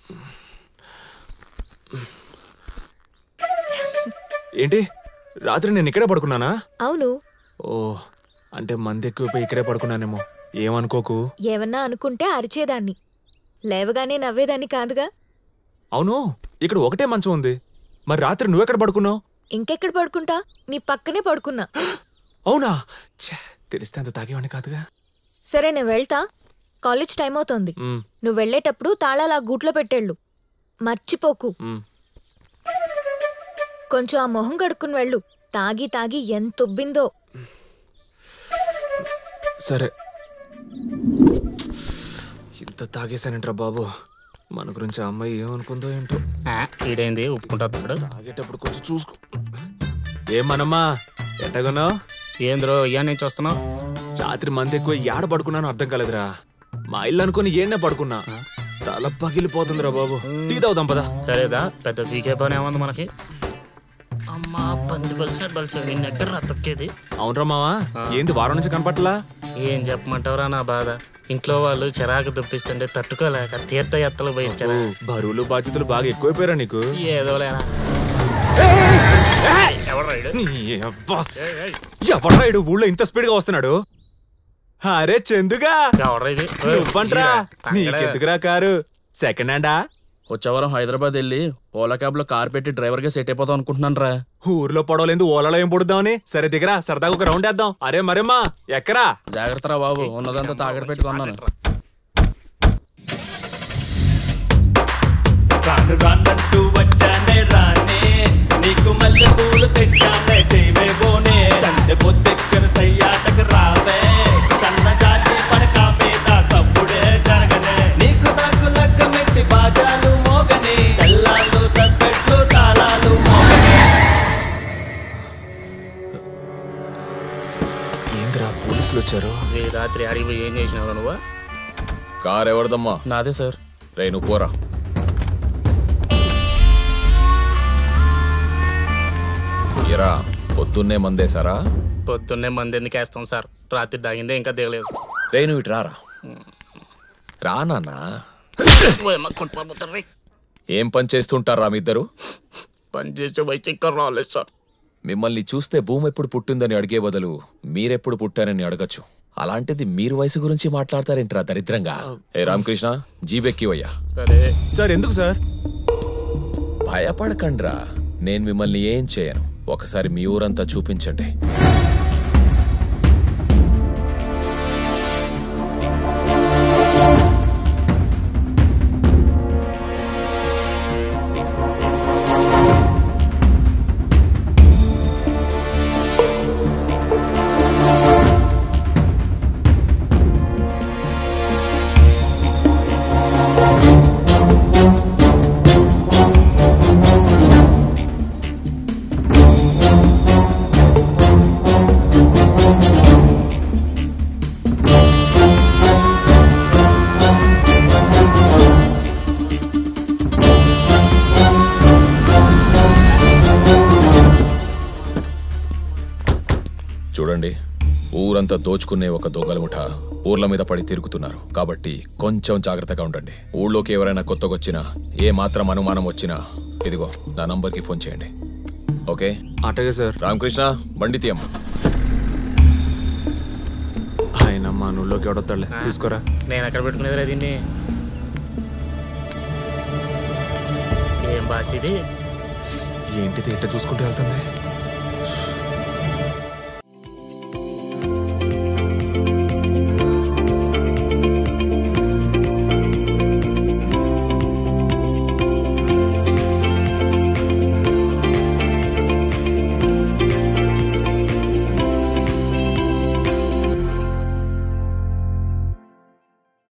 ఏంటి రాత్రి నేను ఇక్కడే పడుకున్నానా అవును ఓ అంటే మంది ఎక్కువైపోయి ఇక్కడే పడుకున్నానేమో ఏమనుకోకు ఏమన్నా అనుకుంటే అరిచేదాన్ని లేవగానే నవ్వేదాన్ని కాదుగా అవును ఇక్కడ ఒకటే మంచం ఉంది మరి రాత్రి నువ్వెక్కడ పడుకున్నావు ఇంకెక్కడ పడుకుంటా నీ పక్కనే పడుకున్నా అవునా ఛే, తెలిస్తే అంత తాగేవాడిని కాదుగా సరే నేను వెళ్తా కాలేజ్ టైం అవుతోంది మ్, నువ్వు వెళ్ళేటప్పుడు తాళాలు ఆ గూట్లో పెట్టేళ్ళు మర్చిపోకు మ్. కొంచెం ఆ మొహం కడుక్కుని వెళ్ళు తాగి తాగి ఎంత ఉబ్బిందో సరే ఇంత తాగేశానంట్రా బాబు మన గురించి ఆ అమ్మాయి ఏమనుకుందో ఏంటో ఆ, ఈడేంది ఒప్పుకుంటాడు తాగేటప్పుడు కొంచెం చూసుకో ఏమనమ్మా ఎట్టగొన్నావు ఏంద్రో ఇయ్యా నుంచి వస్తున్నావు రాత్రి మంది ఎక్కువ ఏడ పడుకున్నానో అర్థం కాలేదురా మా ఇల్లు అనుకుని ఏనే పడుకున్నా తల పగిలిపోతుందిరా బాబు టీ తాగుదాం పదా సరేదా పెద్ద పీకే పని ఏముంది మనకి అమ్మా పంది బలిసినట్టు బలిసి ఎక్కడ రతక్కేది అవునరా మావా ఏంది వారం నుంచి కనపట్లా ఏం చెప్పమంటావురా నా బాధ ఇంట్లో వాళ్ళు చిరాకు దుప్పిస్తుంటే తట్టుకోలేక తీర్థయాత్రలు పోయించారా బరువులు బాధ్యతలు బాగా ఎక్కువైపోయారా నీకు ఏదో లేరా ఎవరు రైడు నీ అబ్బా. ఎవడ్రా ఈడు ఊళ్ళో ఇంత స్పీడ్ గా వస్తున్నాడు అరే చందుగా ఎవరు ఇది నువ్వంట్రా నీకెందుకురా కారు సెకండ్ హ్యాండా వచ్చే వారం హైదరాబాద్ వెళ్ళి ఓలా క్యాబ్ లో కార్ పెట్టి డ్రైవర్ గా సెట్ అయిపోతాం అనుకుంటున్నాను రా ఊర్లో పడవలేదు ఓలలో ఏం పొడుద్దామని సరే దిగరా సరదాగా ఒక రౌండ్ వేద్దాం అరే మరేమ్మా ఎక్కరా జాగ్రత్త రా బాబు ఉన్నదంతా తాగడ పెట్టుకున్నాను రాను రానంటూ వచ్చానే రానే నీకు మల్లె పూలు తెచ్చానే చేయవే బోనే సందె పొద్దెక్కన సయ్యాటకు రావే సన్న జాతి పడక మీద సప్పుడే జరగనే నీకు నాకు లక్క మెట్టి బాజాలు మోగనే తెల్లాలు తప్పెట్లు తాళాలు మోగనే ఏంద్రా పోలీసులు వచ్చారు ఈ రాత్రి అడిగి పోయి ఏం చేసినావు నువ్వు కార్ ఎవరిదమ్మా నాదే సార్ రే నువ్వు పోరా ఇరా పొద్దున్నే మందేశారా పొద్దున్నే మంది ఎందుకు వేస్తాం సార్ రాత్రి తాగిందే ఇంకా దిగలేదు రే నువ్వు ఇటు రారా రా నాన్న ఓయమ్మ, కొట్టుకోబోతారు రే. ఏం పని చేస్తుంటారా మీ ఇద్దరు పని చేసే వయసు ఇంకా రాలేదు సార్ మిమ్మల్ని చూస్తే భూమి ఎప్పుడు పుట్టిందని అడిగే బదులు మీరెప్పుడు పుట్టారని అడగచ్చు అలాంటిది మీరు వయసు గురించి మాట్లాడతారేంట్రా దరిద్రంగా ఏ రామకృష్ణ జీబెక్కివయ్యా సరే సార్ ఎందుకు సార్ భయపడకండ్రా నేను మిమ్మల్ని ఏం చేయను ఒకసారి మీ ఊరంతా చూపించండి చూడండి ఊరంతా దోచుకునే ఒక దొంగల ముఠ ఊర్ల మీద పడి తిరుగుతున్నారు కాబట్టి కొంచెం జాగ్రత్తగా ఉండండి ఊళ్ళోకి ఎవరైనా కొత్తగొచ్చినా ఏ మాత్రం అనుమానం వచ్చినా ఇదిగో నా నంబర్కి ఫోన్ చేయండి ఓకే అటగే సార్ రామకృష్ణ బండి తీయమ్మ ఆయన మా నుల్లోకి ఎవడొస్తాడులే తీసుకోరా నేను ఎక్కడ పెట్టుకునేది రా దీన్ని ఏం బాస్ ఇది ఏంటిది ఇట్లా చూసుకుంటూ వెళ్తుంది